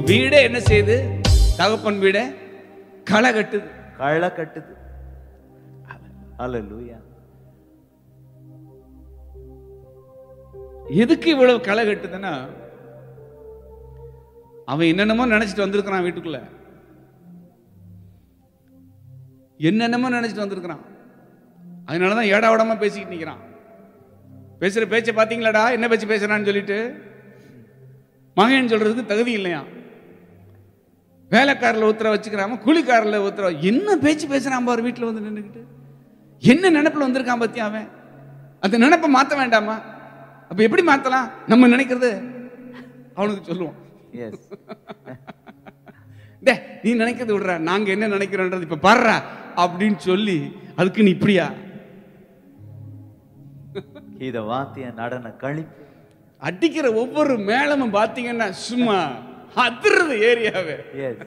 வீடே என்ன செய்யுது தகப்பன் வீடே களை கட்டுது களை கட்டுது ஹalleluya எதுக்கு இவ்வளவு களை கட்டுதுன்னா அவன் என்னென்னமோ நினைச்சிட்டு வந்திருக்கிறான் வீட்டுக்குள்ள என்னென்னமோ நினைச்சிட்டு வந்திருக்கிறான் அதனாலதான் ஏடா உடமா பேசிக்கிட்டு நிக்கிறான் பேசுற பேச்சை பாத்தீங்களாடா என்ன பேச்சு பேசுறான்னு சொல்லிட்டு மகன் சொல்றதுக்கு தகுதி இல்லையா வேலைக்காரில் உத்தர வச்சுக்கிறாம கூலிக்காரில் உத்தர என்ன பேச்சு பேசுறான் பாரு வீட்டில் வந்து நின்றுக்கிட்டு என்ன நினைப்புல வந்திருக்கான் பத்தியா அவன் அந்த நினைப்பை மாத்த வேண்டாமா அப்ப எப்படி மாத்தலாம் நம்ம நினைக்கிறது அவனுக்கு சொல்லுவோம் எஸ் டே நீ நினைக்கிறது விடுறா நாங்க என்ன நினைக்கிறோன்றது இப்ப பாடுறா அப்படின்னு சொல்லி அதுக்கு நீ இப்படியா இத வாத்திய நடன கழிப்பு அடிக்கிற ஒவ்வொரு மேளமும் பாத்தீங்கன்னா சும்மா அதிர்றது ஏரியாவே எஸ்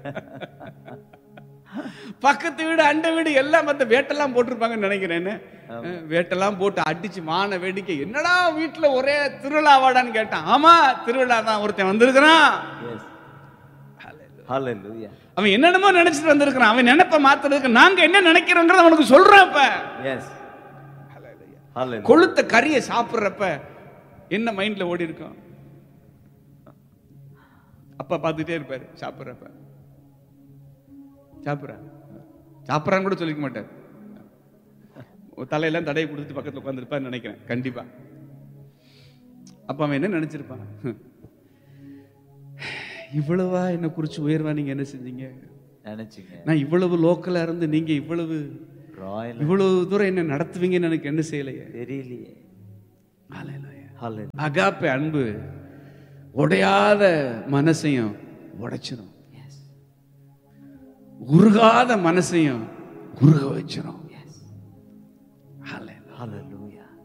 பக்கத்து வீடு அண்டை வீடு எல்லாம் பார்த்து வேட்டெல்லாம் போட்டிருப்பாங்கன்னு நினைக்கிறேன்னு வேட்டெல்லாம் போட்டு அடிச்சு மான வேடிக்கை என்னடா வீட்டுல ஒரே திருவிழாவாடான்னு கேட்டான் ஆமா திருவிழா தான் ஒருத்தன் வந்திருக்கிறான் எஸ் ஹalleluya அவன் என்னென்னமோ நினைச்சிட்டு வந்திருக்கிறான் அவன் நினைப்ப மாத்துறதுக்கு நாங்க என்ன நினைக்கிறோன்றத அவனுக்கு சொல்றோம் இப்ப எஸ் ஹalleluya கொளுத்த கறியை சாப்பிடுறப்ப என்ன மைண்ட்ல ஓடி இருக்கும் அப்பா பார்த்துட்டே இருப்பாரு சாப்பிடுறப்ப சாப்பிட்றேன் சாப்பிட்றான்னு கூட சொல்லிக்க மாட்டார் தலையெல்லாம் தடையை கொடுத்துட்டு பக்கத்துல உட்காந்துருப்பான்னு நினைக்கிறேன் கண்டிப்பா அப்ப அவன் என்ன நினைச்சிருப்பான் இவ்வளவா என்னை குறிச்சு உயர்வா நீங்க என்ன செஞ்சீங்க நினைச்சுங்க நான் இவ்வளவு லோக்கலா இருந்து நீங்க இவ்வளவு ராயல் இவ்வளவு தூரம் என்ன நடத்துவீங்கன்னு எனக்கு என்ன செய்யலையே தெரியலையே ஹalleluya அகாப்பே அன்பு உடையாத மனசையும் உடைச்சிரும் உருகாத மனசையும் உருக வச்சிரும் Hallelujah. ஹalleluya